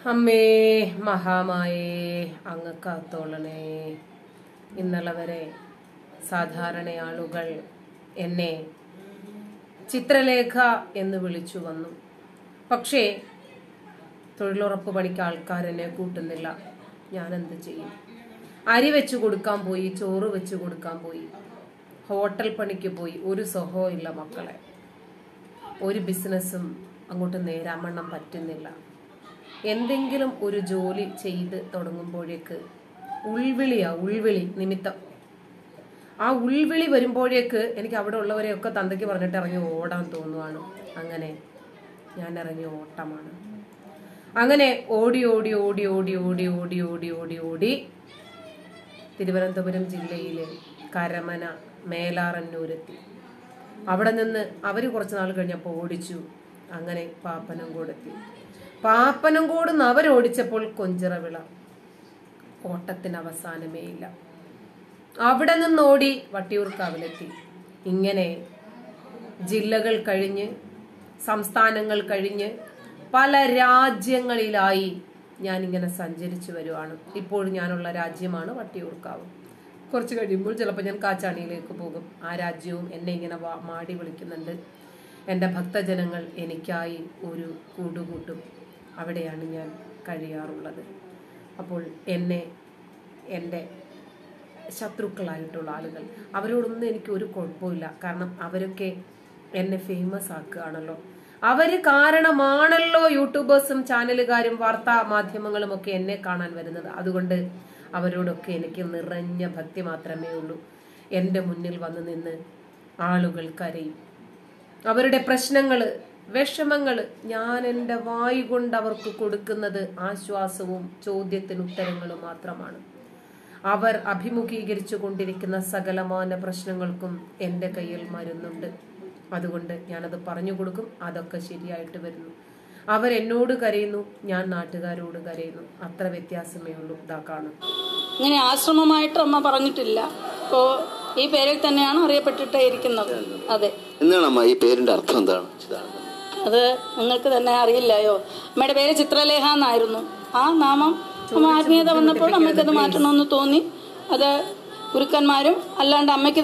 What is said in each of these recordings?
അമ്മേ മഹാമായേ അങ്ങ് കാത്തോളണേ ഇന്നലെ വരെ സാധാരണ ആളുകൾ എന്നെ ചിത്രലേഖ എന്ന് വിളിച്ചു വന്നു പക്ഷേ തൊഴിലുറപ്പ് പണിക്ക് ആൾക്കാർ എന്നെ കൂട്ടുന്നില്ല ഞാൻ എന്ത് ചെയ്യും അരി വെച്ച് കൊടുക്കാൻ പോയി ചോറ് വെച്ച് കൊടുക്കാൻ പോയി ഹോട്ടൽ പണിക്ക് പോയി ഒരു സുഖവും ഇല്ല മക്കളെ ഒരു ബിസിനസ്സും അങ്ങോട്ട് നേരാമണ്ണം പറ്റുന്നില്ല എന്തെങ്കിലും ഒരു ജോലി ചെയ്ത് തുടങ്ങുമ്പോഴേക്ക് ഉൾവിളിയാ ഉൾവിളി നിമിത്തം ആ ഉൾവിളി വരുമ്പോഴേക്ക് എനിക്ക് അവിടെ ഉള്ളവരെയൊക്കെ തന്തയ്ക്ക് പറഞ്ഞിട്ട് ഇറങ്ങി ഓടാൻ തോന്നുവാണ് അങ്ങനെ ഞാൻ ഇറങ്ങി ഓട്ടമാണ് അങ്ങനെ ഓടി ഓടി ഓടി ഓടി ഓടി ഓടി ഓടി ഓടി ഓടി തിരുവനന്തപുരം ജില്ലയിലെ കരമന മേലാറന്നൂരെത്തി അവിടെ നിന്ന് അവർ കുറച്ച് നാൾ കഴിഞ്ഞപ്പോൾ ഓടിച്ചു അങ്ങനെ പാപ്പനംകോടെത്തി പാപ്പനംകോട് നിന്ന് അവരോടിച്ചപ്പോൾ കൊഞ്ചിറവിള ഓട്ടത്തിന് അവസാനമേ ഇല്ല അവിടെ നിന്ന് ഓടി വട്ടിയൂർക്കാവിലെത്തി ഇങ്ങനെ ജില്ലകൾ കഴിഞ്ഞ് സംസ്ഥാനങ്ങൾ കഴിഞ്ഞ് പല രാജ്യങ്ങളിലായി ഞാൻ ഇങ്ങനെ സഞ്ചരിച്ചു വരുവാണ് ഇപ്പോൾ ഞാനുള്ള രാജ്യമാണ് വട്ടിയൂർക്കാവ് കുറച്ച് കഴിയുമ്പോൾ ചിലപ്പോൾ ഞാൻ കാച്ചാണിയിലേക്ക് പോകും ആ രാജ്യവും എന്നെ ഇങ്ങനെ വാ- മാടി വിളിക്കുന്നുണ്ട് എൻ്റെ ഭക്തജനങ്ങൾ എനിക്കായി ഒരു കൂടുകൂട്ടും അവിടെയാണ് ഞാൻ കഴിയാറുള്ളത് അപ്പോൾ എന്നെ എൻ്റെ ശത്രുക്കളായിട്ടുള്ള ആളുകൾ അവരോടൊന്നും എനിക്ക് ഒരു കുഴപ്പമില്ല കാരണം അവരൊക്കെ എന്നെ ഫേമസ് ആക്കുകയാണല്ലോ അവര് കാരണമാണല്ലോ യൂട്യൂബേഴ്സും ചാനലുകാരും വാർത്താ മാധ്യമങ്ങളും ഒക്കെ എന്നെ കാണാൻ വരുന്നത് അതുകൊണ്ട് അവരോടൊക്കെ എനിക്ക് നിറഞ്ഞ ഭക്തി മാത്രമേ ഉള്ളൂ എൻ്റെ മുന്നിൽ വന്ന് നിന്ന് ആളുകൾ കരയും അവരുടെ പ്രശ്നങ്ങള് വിഷമങ്ങള് ഞാൻ എൻ്റെ വായി കൊണ്ട് അവർക്ക് കൊടുക്കുന്നത് ആശ്വാസവും ചോദ്യത്തിന് ഉത്തരങ്ങളും മാത്രമാണ് അവർ അഭിമുഖീകരിച്ചു കൊണ്ടിരിക്കുന്ന സകലമാന പ്രശ്നങ്ങൾക്കും എൻ്റെ കയ്യിൽ മരുന്നുണ്ട് അതുകൊണ്ട് ഞാനത് പറഞ്ഞു കൊടുക്കും അതൊക്കെ ശരിയായിട്ട് വരുന്നു അവരെന്നോട് കരയുന്നു ഞാൻ നാട്ടുകാരോട് കരയുന്നു അത്ര വ്യത്യാസമേ ഉള്ളൂ ഇതാ കാണും ഇങ്ങനെ ആശ്രമമായിട്ട് അമ്മ പറഞ്ഞിട്ടില്ല അപ്പോൾ ഈ പേരിൽ തന്നെയാണ് അറിയപ്പെട്ടിട്ടേ ഇരിക്കുന്നത് അതെ എന്താണ് അമ്മ ഈ പേരിന്റെ അർത്ഥം എന്താണ് അത് നിങ്ങൾക്ക് തന്നെ അറിയില്ലായോ അമ്മയുടെ പേര് ചിത്രലേഖ എന്നായിരുന്നു ആ നാമം അമ്മ ആത്മീയത വന്നപ്പോൾ അമ്മയ്ക്കത് മാറ്റണമെന്ന് തോന്നി അത് ഗുരുക്കന്മാരും അല്ലാണ്ട് അമ്മയ്ക്ക്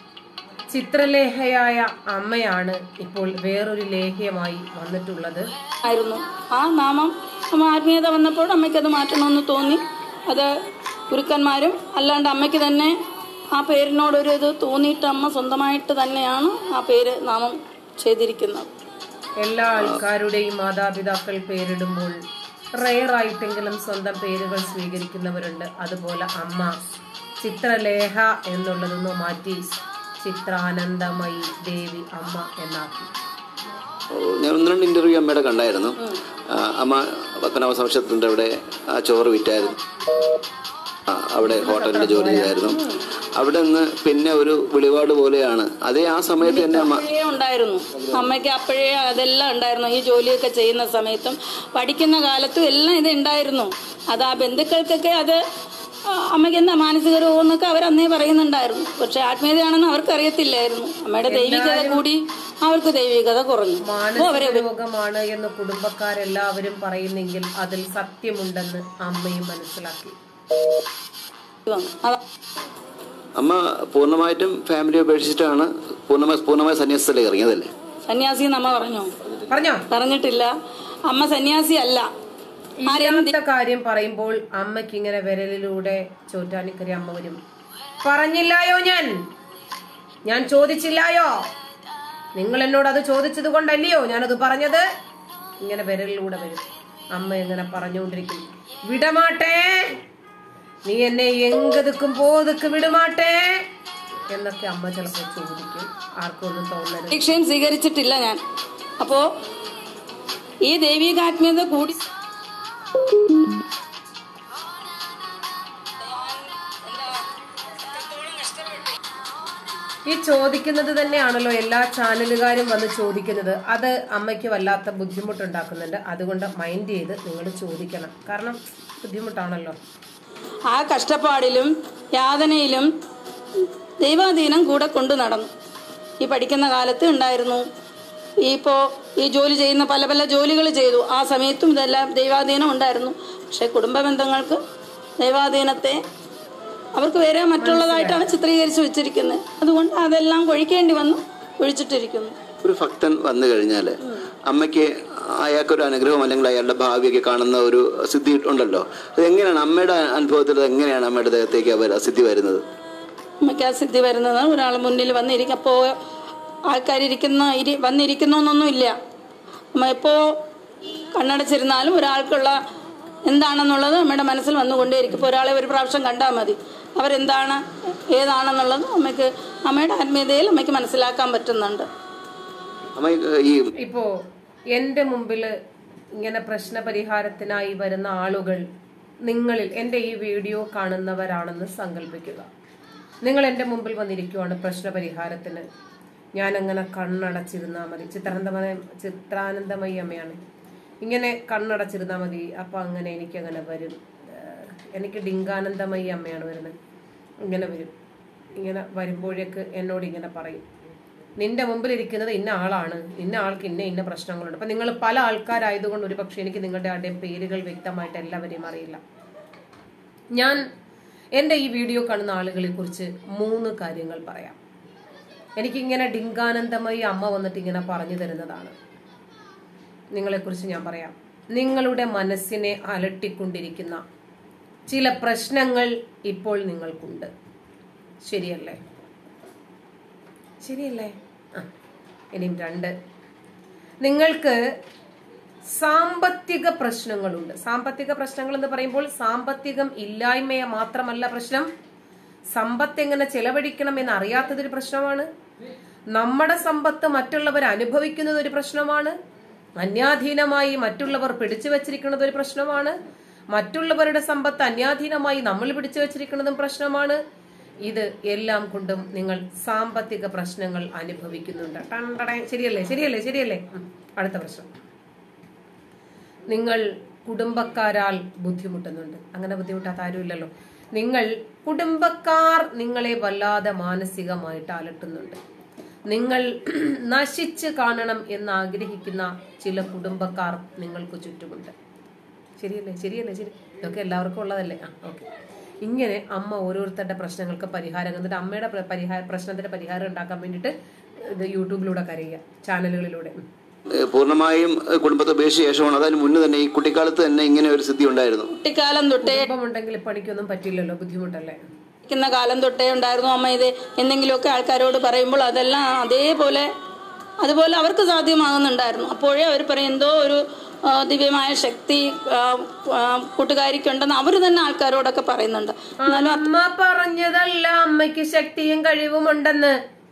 ചിത്രലേഖയായ അമ്മയാണ് ഇപ്പോൾ വേറൊരു ലേഖ്യമായി വന്നിട്ടുള്ളത് ആയിരുന്നു ആ നാമം അമ്മ ആത്മീയത വന്നപ്പോൾ അമ്മയ്ക്കത് മാറ്റണമെന്ന് തോന്നി അത് ഗുരുക്കന്മാരും അല്ലാണ്ട് അമ്മയ്ക്ക് തന്നെ ആ പേരിനോടൊരു ഇത് തോന്നിയിട്ട് അമ്മ സ്വന്തമായിട്ട് തന്നെയാണ് ആ പേര് നാമം ചെയ്തിരിക്കുന്നത് എല്ലാ ആൾക്കാരുടെയും മാതാപിതാക്കൾ പേരിടുമ്പോൾ റയറായിട്ടെങ്കിലും സ്വന്തം പേരുകൾ സ്വീകരിക്കുന്നവരുണ്ട് അതുപോലെ അമ്മ ചിത്രലേഖ എന്നുള്ളതൊന്ന് മാറ്റി ചിത്രാനന്ദമയി ദേവി അമ്മ എന്നാക്കി ഓ, ഞാൻ ഒന്ന് രണ്ട് ഇന്റർവ്യൂ അമ്മയുടെ കണ്ടായിരുന്നു ആ, അമ്മ പത്മനാഭ സംശയത്തിന്റെ അവിടെ ആ ചോറ് വിറ്റായിരുന്നു ആ, അവിടെ ഹോട്ടലിൽ ജോലി ചെയ്തായിരുന്നു അവിടെ നിന്ന് പിന്നെ ഒരു വെളിപാട് പോലെയാണ് അതേ ആ സമയത്ത് തന്നെ അമ്മ അപ്പോഴേ ഉണ്ടായിരുന്നു അമ്മയ്ക്ക് അപ്പോഴേ അതെല്ലാം ഉണ്ടായിരുന്നു ഈ ജോലിയൊക്കെ ചെയ്യുന്ന സമയത്തും പഠിക്കുന്ന കാലത്തും എല്ലാം ഇത് ഉണ്ടായിരുന്നു അത് ആ ബന്ധുക്കൾക്കൊക്കെ അത് ആ, അമ്മയ്ക്ക് എന്താ മാനസിക രോഗം എന്നൊക്കെ അവർ അന്നേ പറയുന്നുണ്ടായിരുന്നു പക്ഷെ ആത്മീയതയാണെന്ന് അവർക്ക് അറിയത്തില്ലായിരുന്നു അമ്മയുടെ ദൈവികത കൂടി അവർക്ക് ദൈവികത കുറഞ്ഞു അപ്പോൾ അവരെ മാനസിക രോഗമാണ് എന്ന് കുടുംബക്കാരെല്ലാവരും പറയുന്നെങ്കിൽ അതിൽ സത്യമുണ്ടെന്ന് അമ്മയും മനസ്സിലാക്കി വന്നു അതാ അമ്മ പൂർണ്ണമായിട്ടും ഫാമിലി ഉപേക്ഷിച്ചിട്ടാണ് പൂർണ്ണമായി പൂർണ്ണമായ സന്യാസത്തിലേക്ക് ഇറങ്ങിയതല്ലേ സന്യാസി നമ്മ പറഞ്ഞോ പറഞ്ഞോ പറഞ്ഞിട്ടില്ല അമ്മ സന്യാസി അല്ല ഇല്ലാത്ത കാര്യം പറയുമ്പോൾ അമ്മയ്ക്ക് ഇങ്ങനെ വിരലിലൂടെ ചോറ്റാനിക്കരി അമ്മ വരും പറഞ്ഞില്ലായോ ഞാൻ ഞാൻ ചോദിച്ചില്ലായോ നിങ്ങൾ എന്നോട് അത് ചോദിച്ചത് കൊണ്ടല്ലയോ ഞാനത് പറഞ്ഞത് ഇങ്ങനെ വിരലിലൂടെ വരും അമ്മ ഇങ്ങനെ പറഞ്ഞുകൊണ്ടിരിക്കും വിടമാട്ടേ നീ എന്നെ എങ്കതുക്കും പോതുക്ക് വിടുമാട്ടേ എന്നൊക്കെ അമ്മ ചിലപ്പോൾ ചോദിക്കും ആർക്കും ഒന്നും തോന്നരുത് ദീക്ഷയും സ്വീകരിച്ചിട്ടില്ല ഞാൻ അപ്പോ ഈ ദൈവികാത്മീയത കൂടി ഈ ചോദിക്കുന്നത് തന്നെയാണല്ലോ എല്ലാ ചാനലുകാരും വന്ന് ചോദിക്കുന്നത് അത് അമ്മയ്ക്ക് വല്ലാത്ത ബുദ്ധിമുട്ടുണ്ടാക്കുന്നുണ്ട് അതുകൊണ്ട് മൈൻഡ് ചെയ്ത് നിങ്ങൾ ചോദിക്കണം കാരണം ബുദ്ധിമുട്ടാണല്ലോ ആ കഷ്ടപ്പാടിലും യാതനയിലും ദൈവാധീനം കൂടെ കൊണ്ടു നടന്നു ഈ പഠിക്കുന്ന കാലത്ത് ഉണ്ടായിരുന്നു ഈ ഇപ്പോൾ ഈ ജോലി ചെയ്യുന്ന പല പല ജോലികൾ ചെയ്തു ആ സമയത്തും ഇതെല്ലാം ദൈവാധീനം ഉണ്ടായിരുന്നു പക്ഷെ കുടുംബ ബന്ധങ്ങൾക്ക് ദൈവാധീനത്തെ അവർക്ക് വേറെ മറ്റുള്ളതായിട്ടാണ് ചിത്രീകരിച്ച് വെച്ചിരിക്കുന്നത് അതുകൊണ്ട് അതെല്ലാം കൊഴിക്കേണ്ടി വന്നു ഒഴിച്ചിട്ടിരിക്കുന്നു ഒരു ഭക്തൻ വന്നു കഴിഞ്ഞാൽ അമ്മയ്ക്ക് അയാൾക്കൊരു അനുഗ്രഹം അല്ലെങ്കിൽ അയാളുടെ ഭാവിയൊക്കെ കാണുന്ന ഒരു സിദ്ധി ഉണ്ടല്ലോ അത് എങ്ങനെയാണ് അമ്മയുടെ അനുഭവത്തിൽ അത് എങ്ങനെയാണ് അമ്മയുടെ ദേഹത്തേക്ക് അവർ സിദ്ധി വരുന്നത് അമ്മയ്ക്ക് ആ സിദ്ധി വരുന്നത് ഒരാൾ മുന്നിൽ വന്നിരിക്കും അപ്പോൾ ആൾക്കാരിയ്ക്കുന്ന ഇരി വന്നിരിക്കുന്നു എന്നൊന്നും ഇല്ല അമ്മ എപ്പോൾ കണ്ണടച്ചിരുന്നാലും ഒരാൾക്കുള്ള എന്താണെന്നുള്ളത് അമ്മയുടെ മനസ്സിൽ വന്നുകൊണ്ടേയിരിക്കും ഇപ്പോൾ ഒരാളെ ഒരു പ്രാവശ്യം കണ്ടാൽ മതി അവരെന്താണ് ഏതാണെന്നുള്ളത് അമ്മയ്ക്ക് അമ്മയുടെ ആത്മീയതയിൽ അമ്മയ്ക്ക് മനസ്സിലാക്കാൻ പറ്റുന്നുണ്ട് അമ്മ ഈ ഇപ്പോ എന്റെ മുമ്പിൽ ഇങ്ങനെ പ്രശ്ന പരിഹാരത്തിനായി വരുന്ന ആളുകൾ നിങ്ങളിൽ എന്റെ ഈ വീഡിയോ കാണുന്നവരാണെന്ന് സങ്കല്പിക്കുക നിങ്ങൾ എന്റെ മുമ്പിൽ വന്നിരിക്കുവാണ് പ്രശ്ന പരിഹാരത്തിന് ഞാൻ അങ്ങനെ കണ്ണടച്ചിരുന്നാൽ മതി ചിത്രാനന്ദമയ ചിത്രാനന്ദമയി അമ്മയാണ് ഇങ്ങനെ കണ്ണടച്ചിരുന്നാൽ മതി അപ്പൊ അങ്ങനെ എനിക്ക് അങ്ങനെ വരും ഏഹ് എനിക്ക് ഡിങ്കാനന്ദമയി അമ്മയാണ് വരുന്നത് ഇങ്ങനെ വരും ഇങ്ങനെ വരുമ്പോഴേക്ക് എന്നോട് ഇങ്ങനെ പറയും നിന്റെ മുമ്പിൽ ഇരിക്കുന്നത് ഇന്ന ആളാണ് ഇന്ന ആൾക്ക് ഇന്ന ഇന്ന പ്രശ്നങ്ങളുണ്ട് അപ്പൊ നിങ്ങൾ പല ആൾക്കാരായതുകൊണ്ട് ഒരു പക്ഷെ എനിക്ക് നിങ്ങളുടെ ആരുടെയും പേരുകൾ വ്യക്തമായിട്ട് എല്ലാവരെയും അറിയില്ല ഞാൻ എൻ്റെ ഈ വീഡിയോ കാണുന്ന ആളുകളെ കുറിച്ച് മൂന്ന് കാര്യങ്ങൾ പറയാം എനിക്കിങ്ങനെ ഡിങ്കാനന്ദമായി അമ്മ വന്നിട്ട് ഇങ്ങനെ പറഞ്ഞു തരുന്നതാണ് നിങ്ങളെക്കുറിച്ച് ഞാൻ പറയാം നിങ്ങളുടെ മനസ്സിനെ അലട്ടിക്കൊണ്ടിരിക്കുന്ന ചില പ്രശ്നങ്ങൾ ഇപ്പോൾ നിങ്ങൾക്കുണ്ട് ശരിയല്ലേ ശരിയല്ലേ ആ ഇനിയും രണ്ട് നിങ്ങൾക്ക് സാമ്പത്തിക പ്രശ്നങ്ങളുണ്ട് സാമ്പത്തിക പ്രശ്നങ്ങൾ എന്ന് പറയുമ്പോൾ സാമ്പത്തികം ഇല്ലായ്മയെ മാത്രമല്ല പ്രശ്നം സമ്പത്ത് എങ്ങനെ ചെലവഴിക്കണം എന്ന് അറിയാത്തതൊരു പ്രശ്നമാണ് നമ്മുടെ സമ്പത്ത് മറ്റുള്ളവർ അനുഭവിക്കുന്നത് ഒരു പ്രശ്നമാണ് അന്യാധീനമായി മറ്റുള്ളവർ പിടിച്ചു വച്ചിരിക്കുന്നത് ഒരു പ്രശ്നമാണ് മറ്റുള്ളവരുടെ സമ്പത്ത് അന്യാധീനമായി നമ്മൾ പിടിച്ചു വച്ചിരിക്കുന്നതും പ്രശ്നമാണ് ഇത് എല്ലാം കൊണ്ടും നിങ്ങൾ സാമ്പത്തിക പ്രശ്നങ്ങൾ അനുഭവിക്കുന്നുണ്ട് ടണ്ടടേ. ശരിയല്ലേ ശരിയല്ലേ ശരിയല്ലേ ഉം. അടുത്ത പ്രശ്നം നിങ്ങൾ കുടുംബക്കാരാൽ ബുദ്ധിമുട്ടുന്നുണ്ട് അങ്ങനെ ബുദ്ധിമുട്ടാത്ത ആരുമില്ലല്ലോ നിങ്ങൾ കുടുംബക്കാർ നിങ്ങളെ വല്ലാതെ മാനസികമായിട്ട് അലട്ടുന്നുണ്ട് നിങ്ങൾ നശിച്ച് കാണണം എന്ന് ആഗ്രഹിക്കുന്ന ചില കുടുംബക്കാർ നിങ്ങൾക്ക് ചുറ്റുമുണ്ട് ശരിയല്ലേ ശരിയല്ലേ ശരി ഇതൊക്കെ എല്ലാവർക്കും ഉള്ളതല്ലേ ആ ഓക്കെ ഇങ്ങനെ അമ്മ ഓരോരുത്തരുടെ പ്രശ്നങ്ങൾക്ക് പരിഹാരം എന്നിട്ട് അമ്മയുടെ പ്ര- പരിഹാര പ്രശ്നത്തിന്റെ പരിഹാരം ഉണ്ടാക്കാൻ വേണ്ടിയിട്ട് ഇത് യൂട്യൂബിലൂടെ കരയുക ചാനലുകളിലൂടെ ഉം. ഏഹ് പൂർണ്ണമായും ഏഹ് കുടുംബത്തെ ഉപേക്ഷിച്ച ശേഷമാണ് അതിന് മുന്നേ തന്നെ ഈ കുട്ടിക്കാലത്ത് തന്നെ ഇങ്ങനെ ഒരു സിദ്ധി ഉണ്ടായിരുന്നു കുട്ടിക്കാലം തൊട്ടേ കുടുംബമുണ്ടെങ്കിൽ പണിക്കൊന്നും പറ്റില്ലല്ലോ ബുദ്ധിമുട്ടല്ലേ ഇരിക്കുന്ന കാലം തൊട്ടേ ഉണ്ടായിരുന്നു അമ്മ ഇത് എന്തെങ്കിലുമൊക്കെ ആൾക്കാരോട് പറയുമ്പോൾ അതെല്ലാം അതേപോലെ അതുപോലെ അവർക്ക് സാധ്യമാകുന്നുണ്ടായിരുന്നു അപ്പോഴേ അവർ പറയും എന്തോ ഒരു ആ, ദിവ്യമായ ശക്തി ആ, ആ, കൂട്ടുകാരിക്കുണ്ടെന്ന് അവർ തന്നെ ആൾക്കാരോടൊക്കെ പറയുന്നുണ്ട് എന്നാലും അമ്മ പറഞ്ഞതല്ല അമ്മയ്ക്ക് ശക്തിയും കഴിവും ഉണ്ടെന്ന്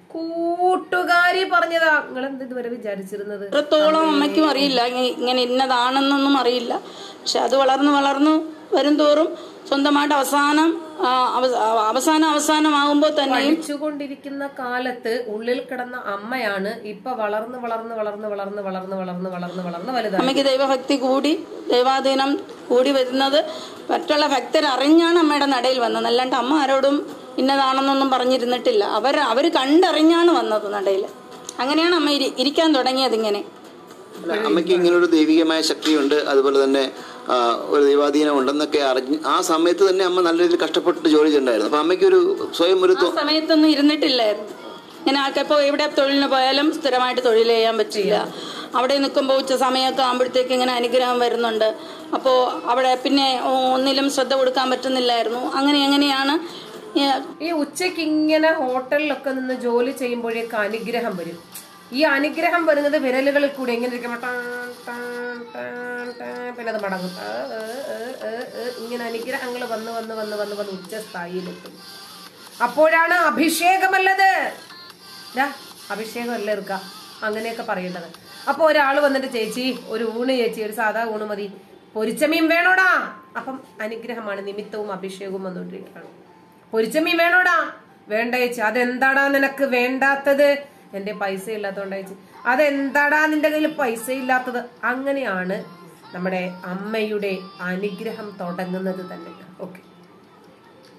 കൂട്ടുകാരി പറഞ്ഞതാ നിങ്ങൾ എന്ത് ഇതുവരെ വിചാരിച്ചിരുന്നത് അത്രത്തോളം അമ്മയ്ക്കും അറിയില്ല ഇങ്ങ- ഇങ്ങനെ ഇന്നതാണെന്നൊന്നും അറിയില്ല പക്ഷെ അത് വളർന്നു വളർന്നു വരും തോറും സ്വന്തമായിട്ട് അവസാനം ആ, അവ- അവസാനം അവസാനമാകുമ്പോൾ തന്നെയും പഠിച്ചുകൊണ്ടിരിക്കുന്ന കാലത്ത് ഉള്ളിൽ കിടന്ന അമ്മയാണ് ഇപ്പൊ വളർന്ന് വളർന്ന് വളർന്ന് വളർന്ന് വളർന്ന് വളർന്ന് വളർന്ന് വളർന്ന് വലുതായി അമ്മയ്ക്ക് ദൈവഭക്തി കൂടി ദൈവാധീനം കൂടി വരുന്നത് മറ്റുള്ള ഭക്തർ അറിഞ്ഞാണ് അമ്മയുടെ നടയിൽ വന്നത് അല്ലാണ്ട് അമ്മ ആരോടും ഇന്നതാണെന്നൊന്നും പറഞ്ഞിരുന്നിട്ടില്ല അവർ അവർ കണ്ടറിഞ്ഞാണ് വന്നത് നടയിൽ അങ്ങനെയാണ് അമ്മ ഇരി- ഇരിക്കാൻ തുടങ്ങിയത് ഇങ്ങനെ അല്ല, അമ്മയ്ക്ക് ഇങ്ങനെ ഒരു ദൈവികമായ ശക്തിയുണ്ട് അതുപോലെ തന്നെ ആ, ഒരു ദൈവാധീനം ഉണ്ടെന്നൊക്കെ അറിഞ്ഞ് ആ സമയത്ത് തന്നെ അമ്മ നല്ല രീതിയിൽ കഷ്ടപ്പെട്ട് ജോലി ചെയ്തിട്ടുണ്ടായിരുന്നു അപ്പൊ അമ്മയ്ക്ക് ഒരു സ്വയം ഒരു ആ തോ- സമയത്തൊന്നും ഇരുന്നിട്ടില്ലായിരുന്നു ഇങ്ങനെ ആൾക്കാർ ഇപ്പോൾ എവിടെ തൊഴിലിന് പോയാലും സ്ഥിരമായിട്ട് തൊഴിൽ ചെയ്യാൻ പറ്റില്ല അവിടെ നിൽക്കുമ്പോൾ ഉച്ച സമയമൊക്കെ ആകുമ്പോഴത്തേക്ക് ഇങ്ങനെ അനുഗ്രഹം വരുന്നുണ്ട് അപ്പോൾ അവിടെ പിന്നെ ഒന്നിലും ശ്രദ്ധ കൊടുക്കാൻ പറ്റുന്നില്ലായിരുന്നു അങ്ങനെ എങ്ങനെയാണ് ഈ ഈ ഉച്ചയ്ക്ക് ഇങ്ങനെ ഹോട്ടലിലൊക്കെ നിന്ന് ജോലി ചെയ്യുമ്പോഴേക്ക് അനുഗ്രഹം വരും ഈ അനുഗ്രഹം വരുന്നത് വിരലുകളിൽ കൂടി എങ്ങനെ ഇരിക്കുമ്പോൾ ടാൻ, ടാൻ, ടാൻ, ടാൻ, പിന്നെ അത് മടങ്ങും ഏ, ഏ, ഏ, ഏ, ഏ, ഇങ്ങനെ അനുഗ്രഹങ്ങൾ വന്ന് വന്ന് വന്ന് വന്ന് വന്ന് ഉച്ച സ്ഥായിയിലെത്തും അപ്പോഴാണ് അഭിഷേകമല്ലത് ദാ, അഭിഷേകമല്ല ഇറുക്ക അങ്ങനെയൊക്കെ പറയേണ്ടത് അപ്പൊ ഒരാൾ വന്നിട്ട് ചേച്ചി ഒരു ഊണ് ചേച്ചി ഒരു സാധാ ഊണ് മതി പൊരിച്ചമീൻ വേണോടാ അപ്പം അനുഗ്രഹമാണ് നിമിത്തവും അഭിഷേകവും വന്നുകൊണ്ടിരിക്കുകയാണ് പൊരിച്ചമീൻ വേണോടാ വേണ്ട ചേച്ചി അതെന്താടാ നിനക്ക് വേണ്ടാത്തത് എന്റെ പൈസ ഇല്ലാത്തോണ്ടാ ചേച്ചി അതെന്താടാ നിന്റെ കയ്യിൽ പൈസ ഇല്ലാത്തത് അങ്ങനെയാണ് നമ്മുടെ അമ്മയുടെ അനുഗ്രഹം തുടങ്ങുന്നത് തന്നെ ഓക്കെ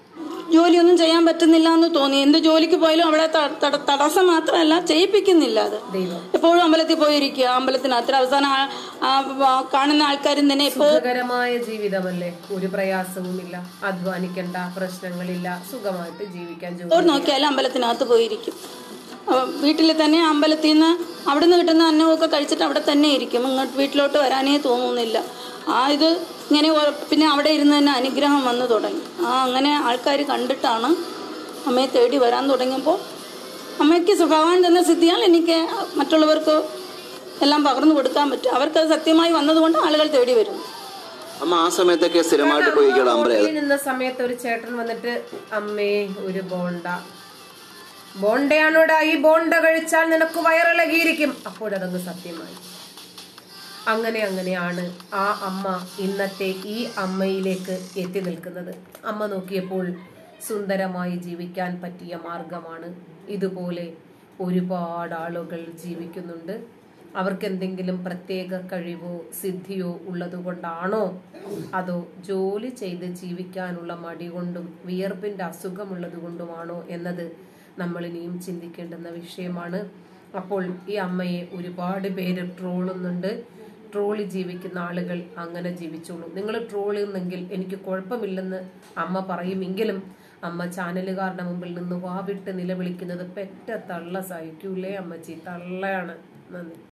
ജോലിയൊന്നും ചെയ്യാൻ പറ്റുന്നില്ല എന്ന് തോന്നി എന്ത് ജോലിക്ക് പോയാലും അവിടെ ത- തട- തടസ്സം മാത്രമല്ല ചെയ്യിപ്പിക്കുന്നില്ല അത് ദൈവം എപ്പോഴും അമ്പലത്തിൽ പോയിരിക്കുക അമ്പലത്തിനകത്ത് അവസാനം ആ- ആ ആ കാണുന്ന ആൾക്കാരും തന്നെ ഇപ്പോ സുഖകരമായ ജീവിതമല്ലേ ഒരു പ്രയാസവുമില്ല അധ്വാനിക്കണ്ട പ്രശ്നങ്ങളില്ല സുഖമായിട്ട് ജീവിക്കാൻ ജോലി എപ്പോൾ നോക്കിയാലും അമ്പലത്തിനകത്ത് പോയിരിക്കും അപ്പൊ വീട്ടിൽ തന്നെ അമ്പലത്തിൽ നിന്ന് അവിടെ നിന്ന് കിട്ടുന്ന അന്നമൊക്കെ കഴിച്ചിട്ട് അവിടെ തന്നെ ഇരിക്കും ഇങ്ങോട്ട് വീട്ടിലോട്ട് വരാനേ തോന്നുന്നില്ല ആ ഇത് ഇങ്ങനെ ഓ- പിന്നെ അവിടെ ഇരുന്ന് തന്നെ അനുഗ്രഹം വന്നു തുടങ്ങി ആ അങ്ങനെ ആൾക്കാർ കണ്ടിട്ടാണ് അമ്മയെ തേടി വരാൻ തുടങ്ങിയപ്പോൾ അമ്മയ്ക്ക് ഭഗവാൻ തന്ന സിദ്ധിയാൽ എനിക്ക് മറ്റുള്ളവർക്ക് എല്ലാം പകർന്നു കൊടുക്കാൻ പറ്റും അവർക്കത് സത്യമായി വന്നതുകൊണ്ട് ആളുകൾ തേടി വരുന്നു അമ്മ ആ സമയത്തൊക്കെ സ്ഥിരമായിട്ട് പോയിക്കോളാം അമ്പലം ഹോട്ടലിൽ നിന്ന സമയത്ത് ഒരു ചേട്ടൻ വന്നിട്ട് അമ്മേ ഒരു ബോണ്ട ബോണ്ടയാണോടാ ഈ ബോണ്ട കഴിച്ചാൽ നിനക്ക് വയറിളകിയിരിക്കും അപ്പോഴതങ്ങ് സത്യമായി അങ്ങനെ അങ്ങനെയാണ് ആ അമ്മ ഇന്നത്തെ ഈ അമ്മയിലേക്ക് എത്തി നിൽക്കുന്നത് അമ്മ നോക്കിയപ്പോൾ സുന്ദരമായി ജീവിക്കാൻ പറ്റിയ മാർഗമാണ് ഇതുപോലെ ഒരുപാട് ആളുകൾ ജീവിക്കുന്നുണ്ട് അവർക്ക് എന്തെങ്കിലും പ്രത്യേക കഴിവോ സിദ്ധിയോ ഉള്ളതുകൊണ്ടാണോ അതോ ജോലി ചെയ്ത് ജീവിക്കാനുള്ള മടി കൊണ്ടും വിയർപ്പിന്റെ അസുഖമുള്ളത് കൊണ്ടുമാണോ എന്നത് നമ്മൾ ഇനിയും ചിന്തിക്കേണ്ടുന്ന വിഷയമാണ് അപ്പോൾ ഈ അമ്മയെ ഒരുപാട് പേര് ട്രോളുന്നുണ്ട് ട്രോളി ജീവിക്കുന്ന ആളുകൾ അങ്ങനെ ജീവിച്ചോളൂ നിങ്ങൾ ട്രോളുന്നെങ്കിൽ എനിക്ക് കുഴപ്പമില്ലെന്ന് അമ്മ പറയുമെങ്കിലും അമ്മ ചാനലുകാരുടെ മുമ്പിൽ നിന്ന് വാവിട്ട് നിലവിളിക്കുന്നത് പെറ്റ തള്ള സഹിക്കൂലേ അമ്മച്ചി തള്ളയാണ് നന്ദി